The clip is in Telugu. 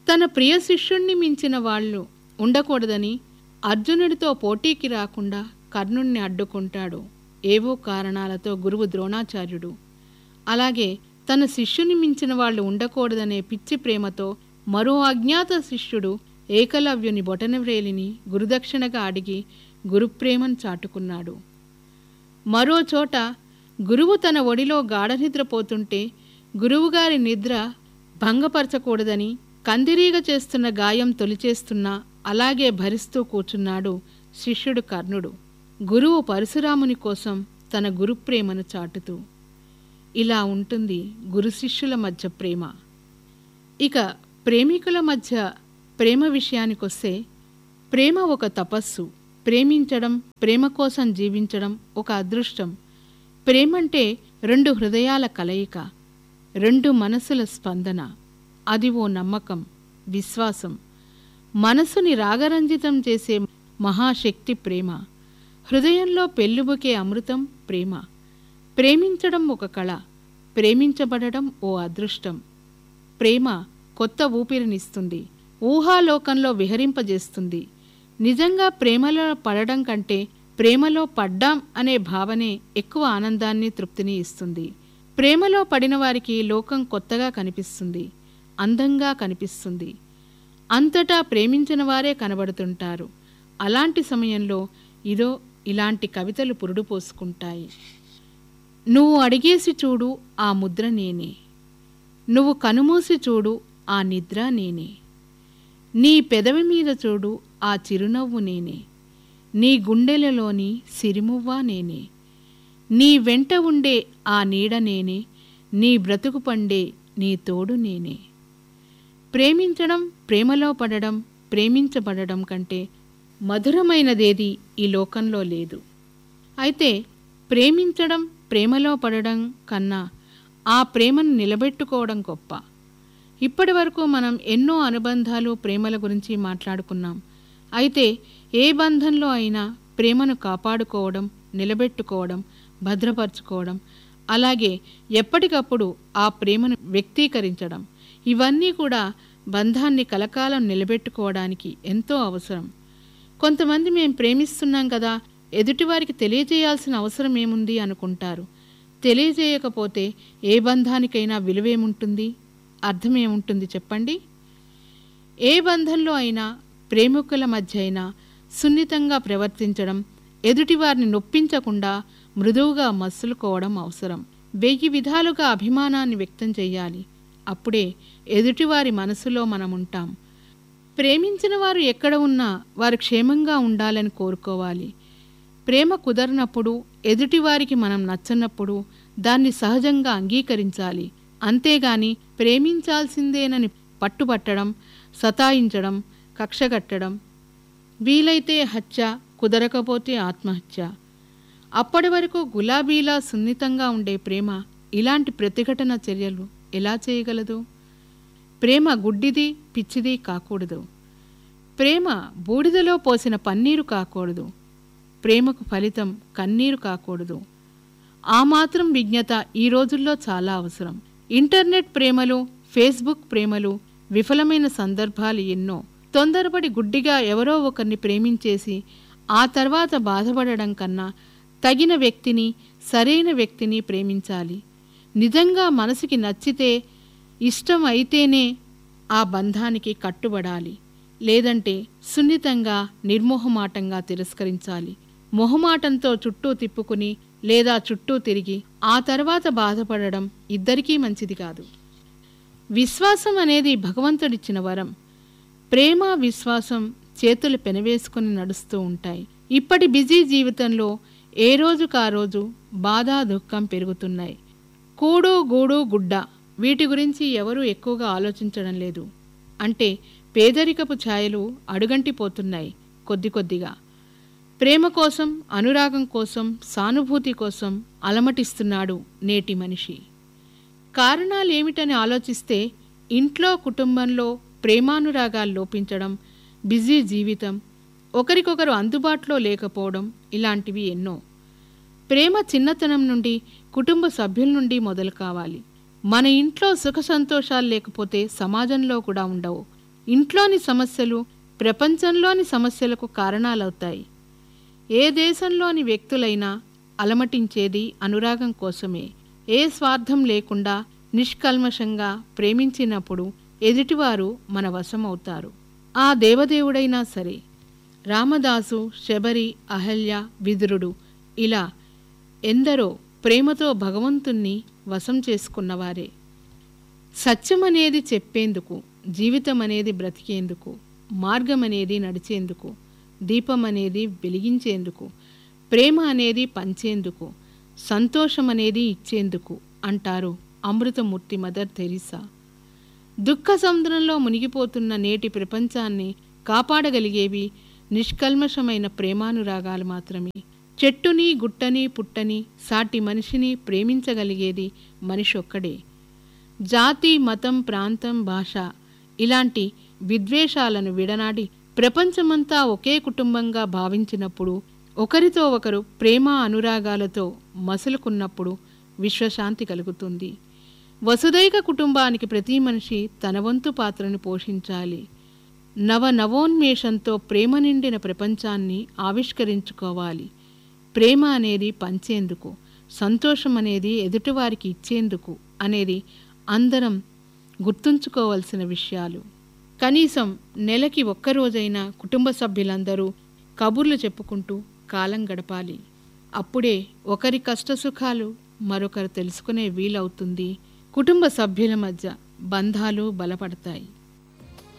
తన ప్రియ శిష్యుణ్ణి మించిన వాళ్ళు ఉండకూడదని అర్జునుడితో పోటీకి రాకుండా కర్ణుణ్ణి అడ్డుకుంటాడు ఏవో కారణాలతో గురువు ద్రోణాచార్యుడు అలాగే తన శిష్యుని మించిన వాళ్ళు ఉండకూడదనే పిచ్చి ప్రేమతో మరో అజ్ఞాత శిష్యుడు ఏకలవ్యుని బొటనవ్రేలిని గురుదక్షిణగా అడిగి గురుప్రేమను చాటుకున్నాడు మరో చోట గురువు తన ఒడిలో గాఢనిద్రపోతుంటే గురువుగారి నిద్ర భంగపరచకూడదని కందిరీగ చేస్తున్న గాయం తొలిచేస్తున్నా అలాగే భరిస్తూ కూర్చున్నాడు శిష్యుడు కర్ణుడు గురువు పరశురాముని కోసం తన గురుప్రేమను చాటుతూ ఇలా ఉంటుంది గురు శిష్యుల మధ్య ప్రేమ ఇక ప్రేమికుల మధ్య ప్రేమ విషయానికొస్తే ప్రేమ ఒక తపస్సు ప్రేమించడం ప్రేమ కోసం జీవించడం ఒక అదృష్టం ప్రేమంటే రెండు హృదయాల కలయిక రెండు మనసుల స్పందన అది ఓ నమ్మకం విశ్వాసం మనసుని రాగరంజితం చేసే మహాశక్తి ప్రేమ హృదయంలో పెళ్ళుబుకే అమృతం ప్రేమ ప్రేమించడం ఒక కళ ప్రేమించబడడం ఓ అదృష్టం ప్రేమ కొత్త ఊపిరినిస్తుంది ఊహాలోకంలో విహరింపజేస్తుంది నిజంగా ప్రేమలో పడడం కంటే ప్రేమలో పడ్డాం అనే భావనే ఎక్కువ ఆనందాన్ని తృప్తిని ఇస్తుంది ప్రేమలో పడిన వారికి లోకం కొత్తగా కనిపిస్తుంది అందంగా కనిపిస్తుంది అంతటా ప్రేమించిన వారే కనబడుతుంటారు అలాంటి సమయంలో ఇదో ఇలాంటి కవితలు పురుడు పోసుకుంటాయి నువ్వు అడిగేసి చూడు ఆ ముద్ర నేనే నువ్వు కనుమూసి చూడు ఆ నిద్ర నేనే నీ పెదవి మీద చూడు ఆ చిరునవ్వు నేనే నీ గుండెలలోని సిరిమువ్వా నేనే నీ వెంట ఉండే ఆ నీడ నేనే నీ బ్రతుకు పండే నీ తోడు నేనే ప్రేమించడం ప్రేమలో పడడం ప్రేమించబడడం కంటే మధురమైనదేది ఈ లోకంలో లేదు అయితే ప్రేమించడం ప్రేమలో పడడం కన్నా ఆ ప్రేమను నిలబెట్టుకోవడం గొప్ప ఇప్పటి వరకు మనం ఎన్నో అనుబంధాలు ప్రేమల గురించి మాట్లాడుకున్నాం అయితే ఏ బంధంలో అయినా ప్రేమను కాపాడుకోవడం నిలబెట్టుకోవడం భద్రపరచుకోవడం అలాగే ఎప్పటికప్పుడు ఆ ప్రేమను వ్యక్తీకరించడం ఇవన్నీ కూడా బంధాన్ని కలకాలం నిలబెట్టుకోవడానికి ఎంతో అవసరం కొంతమంది మేం ప్రేమిస్తున్నాం కదా ఎదుటివారికి తెలియజేయాల్సిన అవసరం ఏముంది అనుకుంటారు తెలియజేయకపోతే ఏ బంధానికైనా విలువేముంటుంది అర్థమేముంటుంది చెప్పండి ఏ బంధంలో అయినా ప్రేమికుల మధ్య అయినా సున్నితంగా ప్రవర్తించడం ఎదుటివారిని నొప్పించకుండా మృదువుగా మసులుకోవడం అవసరం వెయ్యి విధాలుగా అభిమానాన్ని వ్యక్తం చేయాలి అప్పుడే ఎదుటివారి మనసులో మనం ఉంటాం ప్రేమించిన వారు ఎక్కడ ఉన్నా వారు క్షేమంగా ఉండాలని కోరుకోవాలి ప్రేమ కుదరనప్పుడు ఎదుటివారికి మనం నచ్చనప్పుడు దాన్ని సహజంగా అంగీకరించాలి అంతేగాని ప్రేమించాల్సిందేనని పట్టుబట్టడం సతాయించడం కక్షగట్టడం వీలైతే హత్య కుదరకపోతే ఆత్మహత్య అప్పటి వరకు గులాబీలా సున్నితంగా ఉండే ప్రేమ ఇలాంటి ప్రతిఘటన చర్యలు ఎలా చేయగలదు ప్రేమ గుడ్డిది పిచ్చిది కాకూడదు ప్రేమ బూడిదలో పోసిన పన్నీరు కాకూడదు ప్రేమకు ఫలితం కన్నీరు కాకూడదు ఆ మాత్రం విజ్ఞత ఈ రోజుల్లో చాలా అవసరం ఇంటర్నెట్ ప్రేమలు ఫేస్బుక్ ప్రేమలు విఫలమైన సందర్భాలు ఎన్నో తొందరపడి గుడ్డిగా ఎవరో ఒకరిని ప్రేమించేసి ఆ తర్వాత బాధపడడం కన్నా తగిన వ్యక్తిని సరైన వ్యక్తిని ప్రేమించాలి నిజంగా మనసుకి నచ్చితే ఇష్టం అయితేనే ఆ బంధానికి కట్టుబడాలి లేదంటే సున్నితంగా నిర్మోహమాటంగా తిరస్కరించాలి మొహమాటంతో చుట్టూ తిప్పుకుని లేదా చుట్టూ తిరిగి ఆ తర్వాత బాధపడడం ఇద్దరికీ మంచిది కాదు విశ్వాసం అనేది భగవంతుడిచ్చిన వరం ప్రేమ విశ్వాసం చేతులు పెనవేసుకుని నడుస్తూ ఉంటాయి ఇప్పటి బిజీ జీవితంలో ఏ రోజుకా రోజు బాధ దుఃఖం పెరుగుతున్నాయి కూడు గూడు గుడ్డ వీటి గురించి ఎవరూ ఎక్కువగా ఆలోచించడం లేదు అంటే పేదరికపు ఛాయలు అడుగంటిపోతున్నాయి కొద్ది కొద్దిగా ప్రేమ కోసం అనురాగం కోసం సానుభూతి కోసం అలమటిస్తున్నాడు నేటి మనిషి కారణాలేమిటని ఆలోచిస్తే ఇంట్లో కుటుంబంలో ప్రేమానురాగాలు లోపించడం బిజీ జీవితం ఒకరికొకరు అందుబాటులో లేకపోవడం ఇలాంటివి ఎన్నో ప్రేమ చిన్నతనం నుండి కుటుంబ సభ్యుల నుండి మొదలు కావాలి మన ఇంట్లో సుఖ సంతోషాలు లేకపోతే సమాజంలో కూడా ఉండవు ఇంట్లోని సమస్యలు ప్రపంచంలోని సమస్యలకు కారణాలవుతాయి ఏ దేశంలోని వ్యక్తులైనా అలమటించేది అనురాగం కోసమే ఏ స్వార్థం లేకుండా నిష్కల్మషంగా ప్రేమించినప్పుడు ఎదుటివారు మన వశమవుతారు ఆ దేవదేవుడైనా సరే రామదాసు శబరి అహల్య విదురుడు ఇలా ఎందరో ప్రేమతో భగవంతుణ్ణి వశం చేసుకున్నవారే సత్యం అనేది చెప్పేందుకు జీవితం అనేది బ్రతికేందుకు మార్గం అనేది నడిచేందుకు దీపం అనేది వెలిగించేందుకు ప్రేమ అనేది పంచేందుకు సంతోషం అనేది ఇచ్చేందుకు అంటారు అమృతమూర్తి మదర్ తెరీసా దుఃఖ సముద్రంలో మునిగిపోతున్న నేటి ప్రపంచాన్ని కాపాడగలిగేవి నిష్కల్మషమైన ప్రేమానురాగాలు మాత్రమే చెట్టుని గుట్టని పుట్టని సాటి మనిషిని ప్రేమించగలిగేది మనిషి ఒక్కడే జాతి మతం ప్రాంతం భాష ఇలాంటి విద్వేషాలను విడనాడి ప్రపంచమంతా ఒకే కుటుంబంగా భావించినప్పుడు ఒకరితో ఒకరు ప్రేమ అనురాగాలతో మసులుకున్నప్పుడు విశ్వశాంతి కలుగుతుంది వసుదైక కుటుంబానికి ప్రతి మనిషి తన వంతు పాత్రను పోషించాలి నవ నవోన్మేషంతో ప్రేమ నిండిన ప్రపంచాన్ని ఆవిష్కరించుకోవాలి ప్రేమ అనేది పంచేందుకు సంతోషం అనేది ఎదుటివారికి ఇచ్చేందుకు అనేది అందరం గుర్తుంచుకోవాల్సిన విషయాలు కనీసం నెలకి ఒక్కరోజైనా కుటుంబ సభ్యులందరూ కబుర్లు చెప్పుకుంటూ కాలం గడపాలి అప్పుడే ఒకరి కష్టసుఖాలు మరొకరు తెలుసుకునే వీలవుతుంది కుటుంబ సభ్యుల మధ్య బంధాలు బలపడతాయి